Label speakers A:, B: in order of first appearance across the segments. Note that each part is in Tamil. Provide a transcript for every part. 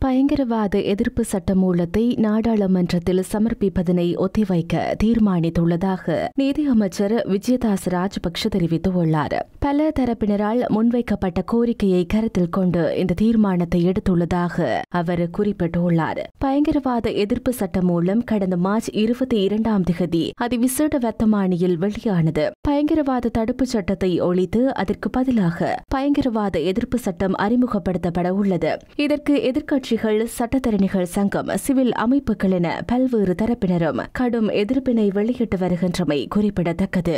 A: பயங்கரவாத எதிர்ப்பு சட்டமூலத்தை நாடாளுமன்றத்தில் சமர்ப்பிப்பதனை ஒத்திவைக்க தீர்மானித்துள்ளதாக நீதியமைச்சர் விஜயதாஸ் ராஜபக்ஷ தெரிவித்துள்ளார் பல தரப்பினரால் முன்வைக்கப்பட்ட கோரிக்கையை கருத்தில் கொண்டு இந்த தீர்மானத்தை எடுத்துள்ளதாக அவர் குறிப்பிட்டுள்ளார் பயங்கரவாத எதிர்ப்பு சட்டம் மூலம் கடந்த மார்ச் இருபத்தி இரண்டாம் திகதி அதிவிசேட வர்த்தமானியில் வெளியானது பயங்கரவாத தடுப்புச் சட்டத்தை ஒழித்து அதற்கு பதிலாக பயங்கரவாத எதிர்ப்பு சட்டம் அறிமுகப்படுத்தப்பட உள்ளது இதற்கு எதிர்க்கட்சிகள் சட்டத்தரணிகள் சங்கம் சிவில் அமைப்புகள் என பல்வேறு தரப்பினரும் கடும் எதிர்ப்பினை வெளியிட்டு வருகின்றமை குறிப்பிடத்தக்கது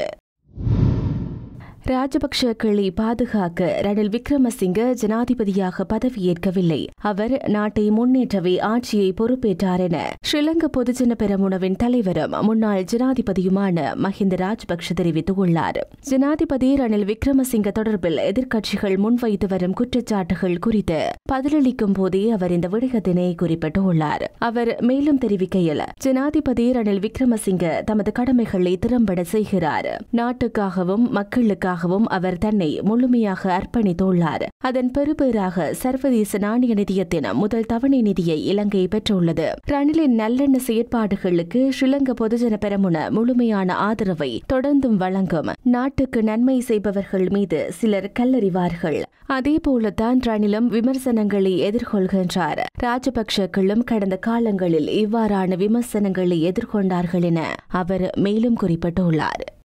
A: ராஜபக்ஷக்களை பாதுகாக்க ரணில் விக்ரமசிங்க ஜனாதிபதியாக பதவியேற்கவில்லை அவர் நாட்டை முன்னேற்றவே ஆட்சியை பொறுப்பேற்றார் என ஸ்ரீலங்கா பொதுஜன பெரமுனவின் தலைவரும் முன்னாள் ஜனாதிபதியுமான மஹிந்த ராஜபக்ஷ தெரிவித்துள்ளார் ஜனாதிபதி ரணில் விக்ரமசிங்க தொடர்பில் எதிர்க்கட்சிகள் முன்வைத்து வரும் குற்றச்சாட்டுகள் குறித்து பதிலளிக்கும் போதே அவர் இந்த விடயத்தினை குறிப்பிட்டுள்ளார் அவர் மேலும் தெரிவிக்கையில் ஜனாதிபதி ரணில் விக்ரமசிங்க தமது கடமைகளை திறம்பட செய்கிறார் நாட்டுக்காகவும் மக்களுக்காக அதற்காகவும் அவர் தன்னை முழுமையாக அர்ப்பணித்துள்ளார் அதன் பெறுபேறாக சர்வதேச நாணய நிதியத்தின் முதல் தவணை நிதியை இலங்கை பெற்றுள்ளது ரணிலின் நல்லெண்ண செயற்பாடுகளுக்கு ஸ்ரீலங்கா பொதுஜன பெரமுன முழுமையான ஆதரவை தொடர்ந்தும் வழங்கும் நாட்டுக்கு நன்மை செய்பவர்கள் மீது சிலர் கல்லறிவார்கள் அதேபோலதான் ரணிலும் விமர்சனங்களை எதிர்கொள்கின்றார் ராஜபக்சக்களும் கடந்த காலங்களில் இவ்வாறான விமர்சனங்களை எதிர்கொண்டார்கள் என அவர் மேலும் குறிப்பிட்டுள்ளார்